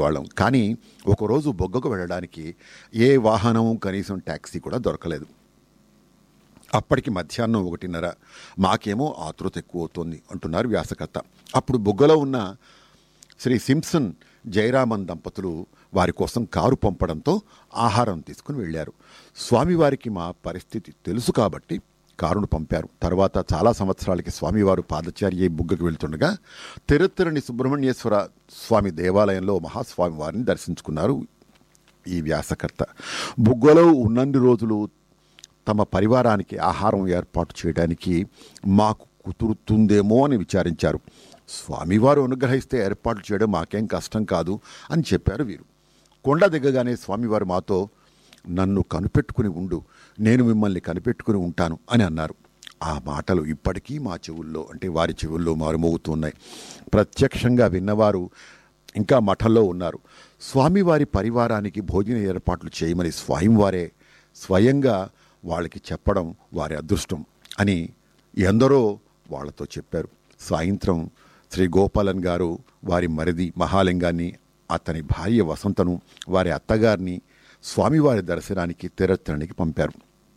వాళ్ళం కానీ ఒకరోజు బొగ్గకు వెళ్ళడానికి ఏ వాహనం కనీసం ట్యాక్సీ కూడా దొరకలేదు అప్పటికి మధ్యాహ్నం ఒకటిన్నర మాకేమో ఆతృత ఎక్కువ అవుతోంది అంటున్నారు వ్యాసకర్త అప్పుడు బుగ్గలో ఉన్న శ్రీ సింప్సన్ జయరామన్ దంపతులు వారి కోసం కారు పంపడంతో ఆహారం తీసుకుని వెళ్ళారు స్వామివారికి మా పరిస్థితి తెలుసు కాబట్టి కారును పంపారు తర్వాత చాలా సంవత్సరాలకి స్వామివారు పాదచారి అయి బుగ్గకు వెళ్తుండగా తిరుత్తరణి సుబ్రహ్మణ్యేశ్వర స్వామి దేవాలయంలో మహాస్వామి వారిని దర్శించుకున్నారు ఈ వ్యాసకర్త బుగ్గలో ఉన్నన్ని రోజులు తమ పరివారానికి ఆహారం ఏర్పాటు చేయడానికి మాకు కుదురుతుందేమో అని విచారించారు స్వామివారు అనుగ్రహిస్తే ఏర్పాటు చేయడం మాకేం కష్టం కాదు అని చెప్పారు వీరు కొండ దిగగానే స్వామివారు మాతో నన్ను కనిపెట్టుకుని ఉండు నేను మిమ్మల్ని కనిపెట్టుకుని ఉంటాను అని అన్నారు ఆ మాటలు ఇప్పటికీ మా చెవుల్లో అంటే వారి చెవుల్లో మారుమోగుతున్నాయి ప్రత్యక్షంగా విన్నవారు ఇంకా మఠంలో ఉన్నారు స్వామివారి పరివారానికి భోజన ఏర్పాట్లు చేయమని స్వయంవారే స్వయంగా వాళ్ళకి చెప్పడం వారి అదృష్టం అని ఎందరో వాళ్ళతో చెప్పారు సాయంత్రం శ్రీ గోపాలన్ గారు వారి మరిది మహాలింగాన్ని అతని భార్య వసంతను వారి అత్తగారిని స్వామివారి దర్శనానికి తిరత్తరణికి పంపారు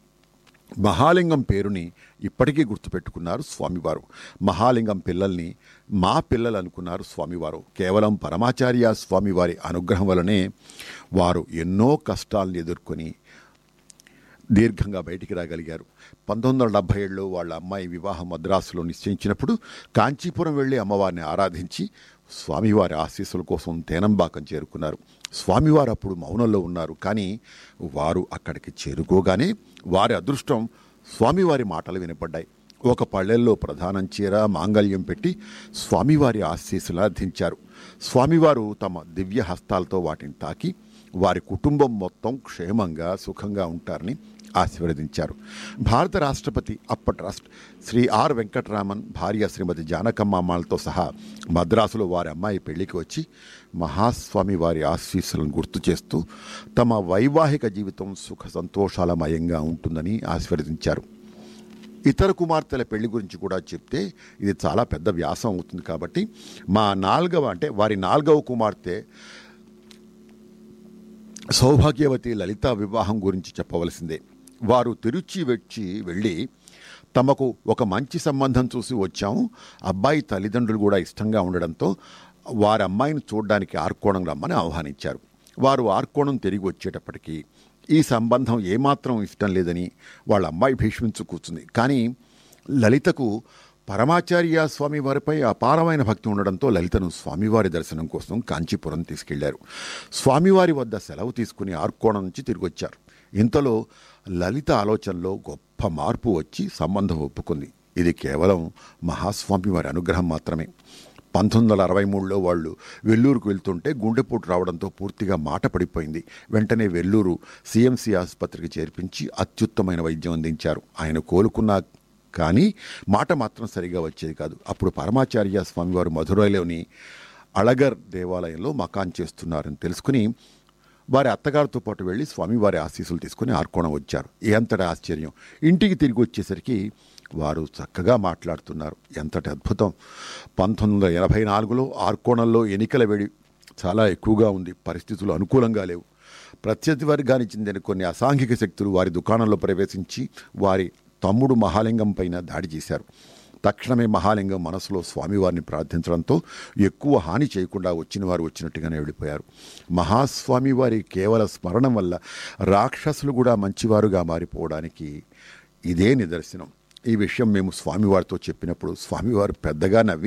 మహాలింగం పేరుని ఇప్పటికీ గుర్తుపెట్టుకున్నారు స్వామివారు మహాలింగం పిల్లల్ని మా పిల్లలు అనుకున్నారు స్వామివారు కేవలం పరమాచార్య స్వామివారి అనుగ్రహం వలనే వారు ఎన్నో కష్టాలను ఎదుర్కొని దీర్ఘంగా బయటికి రాగలిగారు పంతొమ్మిది వందల డెబ్బై ఏడులో వాళ్ళ అమ్మాయి వివాహం మద్రాసులో నిశ్చయించినప్పుడు కాంచీపురం వెళ్ళి అమ్మవారిని ఆరాధించి స్వామివారి ఆశీస్సుల కోసం తేనంబాకం చేరుకున్నారు స్వామివారు అప్పుడు మౌనంలో ఉన్నారు కానీ వారు అక్కడికి చేరుకోగానే వారి అదృష్టం స్వామివారి మాటలు వినపడ్డాయి ఒక పళ్ళెల్లో ప్రధానం చీర మాంగళ్యం పెట్టి స్వామివారి ఆశీస్సులు అర్థించారు స్వామివారు తమ దివ్య హస్తాలతో వాటిని తాకి వారి కుటుంబం మొత్తం క్షేమంగా సుఖంగా ఉంటారని ఆశీర్వదించారు భారత రాష్ట్రపతి అప్పటి రాష్ట్ర శ్రీ ఆర్ వెంకటరామన్ భార్య శ్రీమతి జానకమ్మామాలతో సహా మద్రాసులో వారి అమ్మాయి పెళ్లికి వచ్చి మహాస్వామి వారి ఆశీస్సులను గుర్తు చేస్తూ తమ వైవాహిక జీవితం సుఖ సంతోషాలమయంగా ఉంటుందని ఆశీర్వదించారు ఇతర కుమార్తెల పెళ్లి గురించి కూడా చెప్తే ఇది చాలా పెద్ద వ్యాసం అవుతుంది కాబట్టి మా నాలుగవ అంటే వారి నాలుగవ కుమార్తె సౌభాగ్యవతి లలిత వివాహం గురించి చెప్పవలసిందే వారు తిరుచి వచ్చి వెళ్ళి తమకు ఒక మంచి సంబంధం చూసి వచ్చాము అబ్బాయి తల్లిదండ్రులు కూడా ఇష్టంగా ఉండడంతో వారి అమ్మాయిని చూడడానికి ఆర్కోణం రమ్మని ఆహ్వానించారు వారు ఆర్కోణం తిరిగి వచ్చేటప్పటికి ఈ సంబంధం ఏమాత్రం ఇష్టం లేదని వాళ్ళ అమ్మాయి భీష్మించు కూర్చుంది కానీ లలితకు పరమాచార్య స్వామి వారిపై అపారమైన భక్తి ఉండడంతో లలితను స్వామివారి దర్శనం కోసం కాంచీపురం తీసుకెళ్లారు స్వామివారి వద్ద సెలవు తీసుకుని ఆర్కోణం నుంచి తిరిగి వచ్చారు ఇంతలో లలిత ఆలోచనలో గొప్ప మార్పు వచ్చి సంబంధం ఒప్పుకుంది ఇది కేవలం మహాస్వామి వారి అనుగ్రహం మాత్రమే పంతొమ్మిది వందల అరవై మూడులో వాళ్ళు వెల్లూరుకు వెళ్తుంటే గుండెపోటు రావడంతో పూర్తిగా మాట పడిపోయింది వెంటనే వెల్లూరు సిఎంసి ఆసుపత్రికి చేర్పించి అత్యుత్తమైన వైద్యం అందించారు ఆయన కోలుకున్న కానీ మాట మాత్రం సరిగా వచ్చేది కాదు అప్పుడు పరమాచార్య స్వామివారు మధురైలోని అళగర్ దేవాలయంలో మకాన్ చేస్తున్నారని తెలుసుకుని వారి అత్తగారితో పాటు వెళ్ళి స్వామివారి ఆశీస్సులు తీసుకుని ఆర్కోణం వచ్చారు ఎంతటి ఆశ్చర్యం ఇంటికి తిరిగి వచ్చేసరికి వారు చక్కగా మాట్లాడుతున్నారు ఎంతటి అద్భుతం పంతొమ్మిది వందల ఎనభై నాలుగులో ఆర్కోణంలో ఎన్నికల వేడి చాలా ఎక్కువగా ఉంది పరిస్థితులు అనుకూలంగా లేవు ప్రత్యర్థి వర్గానికి చెందిన కొన్ని అసాంఘిక శక్తులు వారి దుకాణంలో ప్రవేశించి వారి తమ్ముడు మహాలింగం పైన దాడి చేశారు తక్షణమే మహాలింగం మనసులో స్వామివారిని ప్రార్థించడంతో ఎక్కువ హాని చేయకుండా వచ్చిన వారు వచ్చినట్టుగానే వెళ్ళిపోయారు మహాస్వామి వారి కేవల స్మరణం వల్ల రాక్షసులు కూడా మంచివారుగా మారిపోవడానికి ఇదే నిదర్శనం ఈ విషయం మేము స్వామివారితో చెప్పినప్పుడు స్వామివారు పెద్దగా నవ్వి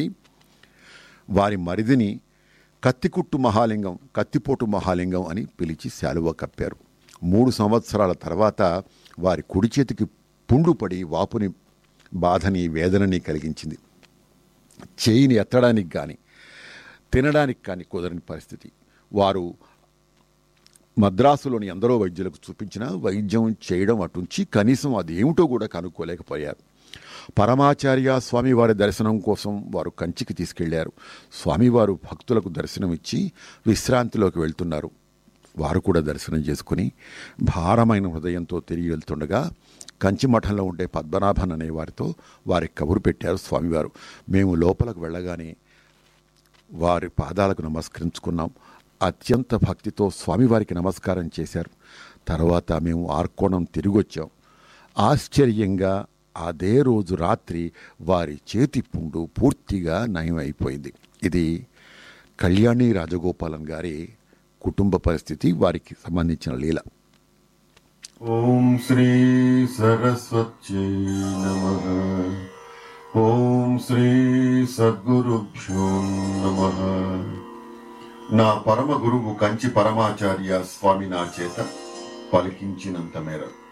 వారి మరిదిని కత్తికుట్టు మహాలింగం కత్తిపోటు మహాలింగం అని పిలిచి శాలువ కప్పారు మూడు సంవత్సరాల తర్వాత వారి కుడి చేతికి పుండు పడి వాపుని బాధని వేదనని కలిగించింది చేయిని ఎత్తడానికి కానీ తినడానికి కానీ కుదరని పరిస్థితి వారు మద్రాసులోని ఎందరో వైద్యులకు చూపించినా వైద్యం చేయడం అటుంచి కనీసం అదేమిటో కూడా కనుక్కోలేకపోయారు పరమాచార్య స్వామివారి దర్శనం కోసం వారు కంచికి తీసుకెళ్లారు స్వామివారు భక్తులకు దర్శనం ఇచ్చి విశ్రాంతిలోకి వెళ్తున్నారు వారు కూడా దర్శనం చేసుకుని భారమైన హృదయంతో తిరిగి వెళ్తుండగా కంచి మఠంలో ఉండే పద్మనాభన్ అనే వారితో వారి కబురు పెట్టారు స్వామివారు మేము లోపలకు వెళ్ళగానే వారి పాదాలకు నమస్కరించుకున్నాం అత్యంత భక్తితో స్వామివారికి నమస్కారం చేశారు తర్వాత మేము ఆర్కోణం తిరిగొచ్చాం ఆశ్చర్యంగా అదే రోజు రాత్రి వారి చేతి పుండు పూర్తిగా నయం అయిపోయింది ఇది కళ్యాణి రాజగోపాలన్ గారి కుటుంబ పరిస్థితి వారికి సంబంధించిన లీల ఓం శ్రీ సరస్వత్యై నమః ఓం శ్రీ సద్గురుభ్యో నమః నా పరమ గురువు కంచి పరమాచార్య స్వామి నా చేత పలికించినంత మేర